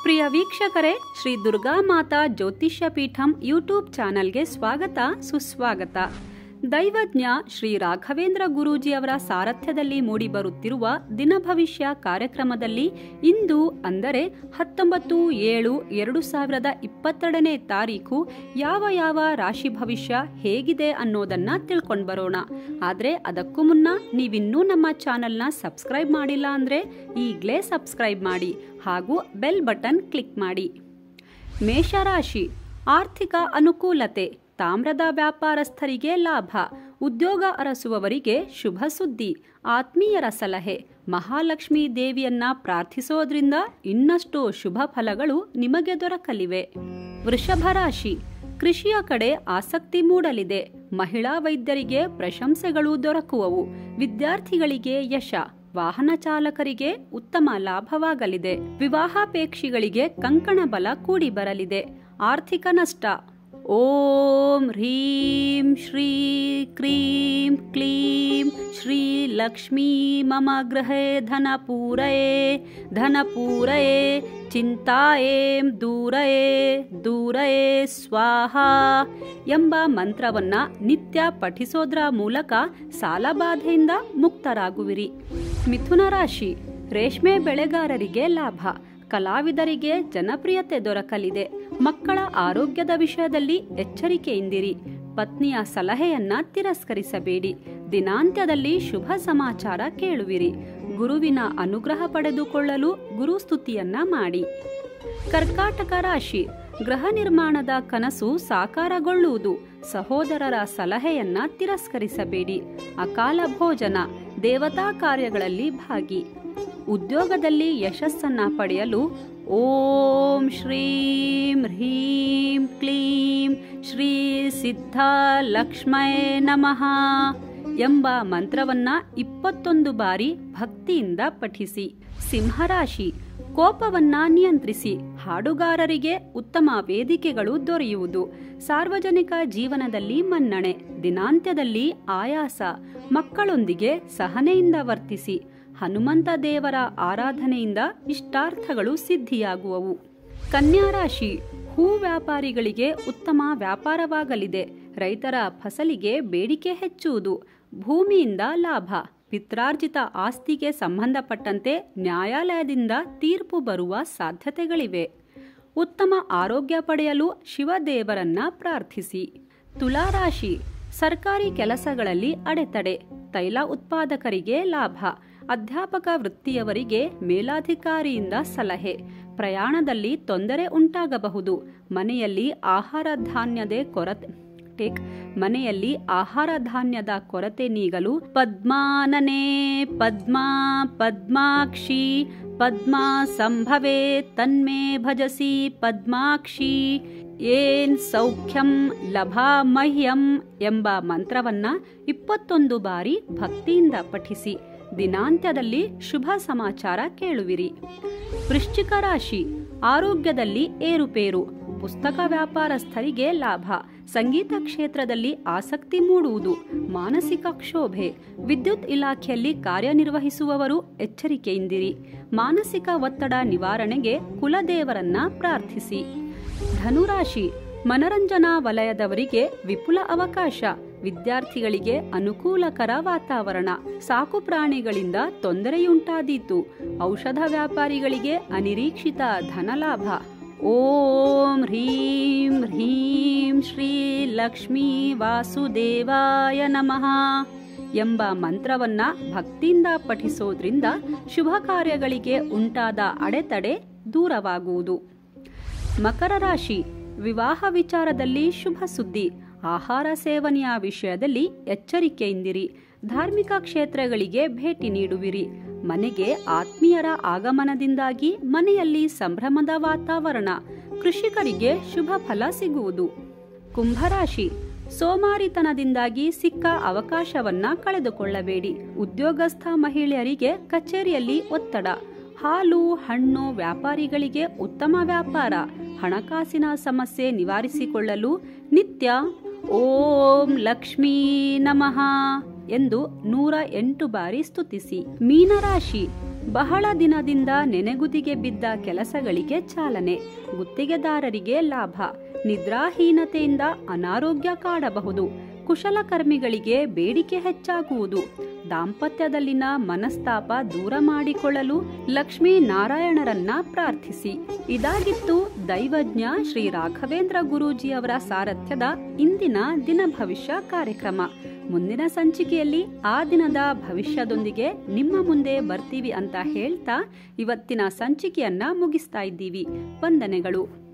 ಪ್ರಿಯ ವೀಕ್ಷಕರೇ ಶ್ರೀ ದುರ್ಗಾ ಮಾತಾ ಜ್ಯೋತಿಷ್ಯ ಪೀಠಂ ಯೂಟ್ಯೂಬ್ ಚಾನಲ್ಗೆ ಸ್ವಾಗತ ಸುಸ್ವಾಗತ ದೈವಜ್ಞ ಶ್ರೀ ರಾಘವೇಂದ್ರ ಗುರೂಜಿಯವರ ಸಾರಥ್ಯದಲ್ಲಿ ಮೂಡಿಬರುತ್ತಿರುವ ದಿನ ಭವಿಷ್ಯ ಕಾರ್ಯಕ್ರಮದಲ್ಲಿ ಇಂದು ಅಂದರೆ ಹತ್ತೊಂಬತ್ತು ಏಳು ಎರಡು ಸಾವಿರದ ಇಪ್ಪತ್ತೆರಡನೇ ತಾರೀಕು ಯಾವ ಯಾವ ರಾಶಿ ಭವಿಷ್ಯ ಹೇಗಿದೆ ಅನ್ನೋದನ್ನ ತಿಳ್ಕೊಂಡು ಬರೋಣ ಆದರೆ ಅದಕ್ಕೂ ಮುನ್ನ ನೀವಿನ್ನೂ ನಮ್ಮ ಚಾನಲ್ನ ಸಬ್ಸ್ಕ್ರೈಬ್ ಮಾಡಿಲ್ಲ ಅಂದರೆ ಈಗಲೇ ಸಬ್ಸ್ಕ್ರೈಬ್ ಮಾಡಿ ಹಾಗೂ ಬೆಲ್ ಬಟನ್ ಕ್ಲಿಕ್ ಮಾಡಿ ಮೇಷರಾಶಿ ಆರ್ಥಿಕ ಅನುಕೂಲತೆ ತಾಮ್ರದ ವ್ಯಾಪಾರಸ್ಥರಿಗೆ ಲಾಭ ಉದ್ಯೋಗ ಅರಸುವವರಿಗೆ ಶುಭ ಸುದ್ದಿ ಆತ್ಮೀಯರ ಸಲಹೆ ಮಹಾಲಕ್ಷ್ಮೀ ದೇವಿಯನ್ನ ಪ್ರಾರ್ಥಿಸೋದ್ರಿಂದ ಇನ್ನಷ್ಟು ಶುಭ ಫಲಗಳು ನಿಮಗೆ ದೊರಕಲಿವೆ ವೃಷಭ ರಾಶಿ ಕೃಷಿಯ ಕಡೆ ಆಸಕ್ತಿ ಮೂಡಲಿದೆ ಮಹಿಳಾ ವೈದ್ಯರಿಗೆ ಪ್ರಶಂಸೆಗಳು ದೊರಕುವವು ವಿದ್ಯಾರ್ಥಿಗಳಿಗೆ ಯಶ ವಾಹನ ಚಾಲಕರಿಗೆ ಉತ್ತಮ ಲಾಭವಾಗಲಿದೆ ವಿವಾಹಾಪೇಕ್ಷಿಗಳಿಗೆ ಕಂಕಣ ಬಲ ಕೂಡಿ ಬರಲಿದೆ ಆರ್ಥಿಕ ನಷ್ಟ ಓಂ ಹ್ರೀಂ ಶ್ರೀ ಕ್ರೀಂ ಕ್ಲೀಂ ಶ್ರೀ ಲಕ್ಷ್ಮೀ ಮಮ ಗೃಹೇ ಧನ ಪೂರಯೇ ಧನ ಪೂರಯೇ ಚಿಂತಾಯೇಂ ದೂರಯೇ ದೂರಯೇ ಸ್ವಾಹ ಎಂಬ ಮಂತ್ರವನ್ನ ನಿತ್ಯ ಪಠಿಸೋದ್ರ ಮೂಲಕ ಸಾಲಬಾಧೆಯಿಂದ ಮುಕ್ತರಾಗುವಿರಿ ಮಿಥುನ ರಾಶಿ ರೇಷ್ಮೆ ಬೆಳೆಗಾರರಿಗೆ ಲಾಭ ಕಲಾವಿದರಿಗೆ ಜನಪ್ರಿಯತೆ ದೊರಕಲಿದೆ ಮಕ್ಕಳ ಆರೋಗ್ಯದ ವಿಷಯದಲ್ಲಿ ಎಚ್ಚರಿಕೆಯಿಂದಿರಿ ಪತ್ನಿಯ ಸಲಹೆಯನ್ನ ತಿರಸ್ಕರಿಸಬೇಡಿ ದಿನಾಂತ್ಯದಲ್ಲಿ ಶುಭ ಸಮಾಚಾರ ಕೇಳುವಿರಿ ಗುರುವಿನ ಅನುಗ್ರಹ ಪಡೆದುಕೊಳ್ಳಲು ಗುರುಸ್ತುತಿಯನ್ನ ಮಾಡಿ ಕರ್ಕಾಟಕ ರಾಶಿ ಗೃಹ ನಿರ್ಮಾಣದ ಕನಸು ಸಾಕಾರಗೊಳ್ಳುವುದು ಸಹೋದರರ ಸಲಹೆಯನ್ನ ತಿರಸ್ಕರಿಸಬೇಡಿ ಅಕಾಲ ಭೋಜನ ದೇವತಾ ಕಾರ್ಯಗಳಲ್ಲಿ ಭಾಗಿ ಉದ್ಯೋಗದಲ್ಲಿ ಯಶಸ್ಸನ್ನ ಪಡೆಯಲು ಓಂ ಶ್ರೀಂ ಹ್ರೀಂ ಕ್ಲೀಂ ಶ್ರೀ ಸಿದ್ಧ ಲಕ್ಷ್ಮಯೇ ನಮಃ ಎಂಬ ಮಂತ್ರವನ್ನ ಇಪ್ಪತ್ತೊಂದು ಬಾರಿ ಭಕ್ತಿಯಿಂದ ಪಠಿಸಿ ಸಿಂಹರಾಶಿ ಕೋಪವನ್ನ ನಿಯಂತ್ರಿಸಿ ಹಾಡುಗಾರರಿಗೆ ಉತ್ತಮ ವೇದಿಕೆಗಳು ದೊರೆಯುವುದು ಸಾರ್ವಜನಿಕ ಜೀವನದಲ್ಲಿ ಮನ್ನಣೆ ದಿನಾಂತ್ಯದಲ್ಲಿ ಆಯಾಸ ಮಕ್ಕಳೊಂದಿಗೆ ಸಹನೆಯಿಂದ ವರ್ತಿಸಿ ಹನುಮಂತ ದೇವರ ಆರಾಧನೆಯಿಂದ ಇಷ್ಟಾರ್ಥಗಳು ಸಿದ್ಧಿಯಾಗುವವು ಕನ್ಯಾ ರಾಶಿ ಹೂ ವ್ಯಾಪಾರಿಗಳಿಗೆ ಉತ್ತಮ ವ್ಯಾಪಾರವಾಗಲಿದೆ ರೈತರ ಫಸಲಿಗೆ ಬೇಡಿಕೆ ಹೆಚ್ಚುವುದು ಭೂಮಿಯಿಂದ ಲಾಭ ಪಿತ್ರಾರ್ಜಿತ ಆಸ್ತಿಗೆ ಸಂಬಂಧಪಟ್ಟಂತೆ ನ್ಯಾಯಾಲಯದಿಂದ ತೀರ್ಪು ಬರುವ ಸಾಧ್ಯತೆಗಳಿವೆ ಉತ್ತಮ ಆರೋಗ್ಯ ಪಡೆಯಲು ಶಿವದೇವರನ್ನ ಪ್ರಾರ್ಥಿಸಿ ತುಲಾರಾಶಿ ಸರ್ಕಾರಿ ಕೆಲಸಗಳಲ್ಲಿ ಅಡೆತಡೆ ತೈಲ ಉತ್ಪಾದಕರಿಗೆ ಲಾಭ ಅಧ್ಯಾಪಕ ವೃತ್ತಿಯವರಿಗೆ ಮೇಲಾಧಿಕಾರಿಯಿಂದ ಸಲಹೆ ಪ್ರಯಾಣದಲ್ಲಿ ತೊಂದರೆ ಉಂಟಾಗಬಹುದು ಮನೆಯಲ್ಲಿ ಆಹಾರ ಧಾನ್ಯದ ಕೊರತೆ ಟೇಕ್ ಮನೆಯಲ್ಲಿ ಆಹಾರ ಧಾನ್ಯದ ಕೊರತೆ ನೀಗಲು ಪದ್ಮಾನನೇ ಪದ್ಮಾ ಪದ್ಮಾಕ್ಷಿ ಪದ್ಮಾ ಸಂಭವೇ ತನ್ಮೇ ಭಜಸಿ ಪದ್ಮಾಕ್ಷಿ ಏನ್ ಸೌಖ್ಯಂ ಲಭಾ ಮಹ್ಯಂ ಎಂಬ ಮಂತ್ರವನ್ನ ಇಪ್ಪತ್ತೊಂದು ಬಾರಿ ಭಕ್ತಿಯಿಂದ ಪಠಿಸಿ ದಿನಾಂತ್ಯದಲ್ಲಿ ಶುಭ ಸಮಾಚಾರ ಕೇಳುವಿರಿ ವೃಶ್ಚಿಕ ರಾಶಿ ಆರೋಗ್ಯದಲ್ಲಿ ಏರುಪೇರು ಪುಸ್ತಕ ವ್ಯಾಪಾರಸ್ಥರಿಗೆ ಲಾಭ ಸಂಗೀತ ಕ್ಷೇತ್ರದಲ್ಲಿ ಆಸಕ್ತಿ ಮೂಡುವುದು ಮಾನಸಿಕ ಕ್ಷೋಭೆ ವಿದ್ಯುತ್ ಇಲಾಖೆಯಲ್ಲಿ ಕಾರ್ಯನಿರ್ವಹಿಸುವವರು ಎಚ್ಚರಿಕೆಯಿಂದಿರಿ ಮಾನಸಿಕ ಒತ್ತಡ ನಿವಾರಣೆಗೆ ಕುಲದೇವರನ್ನ ಪ್ರಾರ್ಥಿಸಿ ಧನುರಾಶಿ ಮನರಂಜನಾ ವಲಯದವರಿಗೆ ವಿಪುಲ ಅವಕಾಶ ವಿದ್ಯಾರ್ಥಿಗಳಿಗೆ ಅನುಕೂಲಕರ ವಾತಾವರಣ ಸಾಕು ಪ್ರಾಣಿಗಳಿಂದ ತೊಂದರೆಯುಂಟಾದೀತು ಔಷಧ ವ್ಯಾಪಾರಿಗಳಿಗೆ ಅನಿರೀಕ್ಷಿತ ಧನಲಾಭ ಓಂ ಹ್ರೀಂ ಹ್ರೀಂ ಶ್ರೀ ಲಕ್ಷ್ಮೀ ವಾಸುದೇವಾಯ ನಮಃ ಎಂಬ ಮಂತ್ರವನ್ನ ಭಕ್ತಿಯಿಂದ ಪಠಿಸೋದ್ರಿಂದ ಶುಭ ಕಾರ್ಯಗಳಿಗೆ ಉಂಟಾದ ಅಡೆತಡೆ ದೂರವಾಗುವುದು ಮಕರ ರಾಶಿ ವಿವಾಹ ವಿಚಾರದಲ್ಲಿ ಶುಭ ಸುದ್ದಿ ಆಹಾರ ಸೇವನೆಯ ವಿಷಯದಲ್ಲಿ ಎಚ್ಚರಿಕೆಯಿಂದಿರಿ ಧಾರ್ಮಿಕ ಕ್ಷೇತ್ರಗಳಿಗೆ ಭೇಟಿ ನೀಡುವಿರಿ ಮನೆಗೆ ಆತ್ಮೀಯರ ಆಗಮನದಿಂದಾಗಿ ಮನೆಯಲ್ಲಿ ಸಂಭ್ರಮದ ವಾತಾವರಣ ಕೃಷಿಕರಿಗೆ ಶುಭ ಫಲ ಸಿಗುವುದು ಕುಂಭರಾಶಿ ಸೋಮಾರಿತನದಿಂದಾಗಿ ಸಿಕ್ಕ ಅವಕಾಶವನ್ನ ಕಳೆದುಕೊಳ್ಳಬೇಡಿ ಉದ್ಯೋಗಸ್ಥ ಮಹಿಳೆಯರಿಗೆ ಕಚೇರಿಯಲ್ಲಿ ಒತ್ತಡ ಹಾಲು ಹಣ್ಣು ವ್ಯಾಪಾರಿಗಳಿಗೆ ಉತ್ತಮ ವ್ಯಾಪಾರ ಹಣಕಾಸಿನ ಸಮಸ್ಯೆ ನಿವಾರಿಸಿಕೊಳ್ಳಲು ನಿತ್ಯ ಓಂ ಲಕ್ಷ್ಮೀ ನಮಃ ಎಂದು ನೂರ ಎಂಟು ಬಾರಿ ಸ್ತುತಿಸಿ ಮೀನರಾಶಿ ಬಹಳ ದಿನದಿಂದ ನೆನೆಗುದಿಗೆ ಬಿದ್ದ ಕೆಲಸಗಳಿಗೆ ಚಾಲನೆ ಗುತ್ತಿಗೆದಾರರಿಗೆ ಲಾಭ ನಿದ್ರಾಹೀನತೆಯಿಂದ ಅನಾರೋಗ್ಯ ಕಾಡಬಹುದು ಕುಶಲಕರ್ಮಿಗಳಿಗೆ ಬೇಡಿಕೆ ಹೆಚ್ಚಾಗುವುದು ದಾಂಪತ್ಯದಲ್ಲಿನ ಮನಸ್ತಾಪ ದೂರ ಮಾಡಿಕೊಳ್ಳಲು ಲಕ್ಷ್ಮೀ ನಾರಾಯಣರನ್ನ ಪ್ರಾರ್ಥಿಸಿ ಇದಾಗಿತ್ತು ದೈವಜ್ಞ ಶ್ರೀ ರಾಘವೇಂದ್ರ ಗುರೂಜಿಯವರ ಸಾರಥ್ಯದ ಇಂದಿನ ದಿನ ಭವಿಷ್ಯ ಕಾರ್ಯಕ್ರಮ ಮುಂದಿನ ಸಂಚಿಕೆಯಲ್ಲಿ ಆ ದಿನದ ಭವಿಷ್ಯದೊಂದಿಗೆ ನಿಮ್ಮ ಮುಂದೆ ಬರ್ತೀವಿ ಅಂತ ಹೇಳ್ತಾ ಇವತ್ತಿನ ಸಂಚಿಕೆಯನ್ನ ಮುಗಿಸ್ತಾ ಇದ್ದೀವಿ ವಂದನೆಗಳು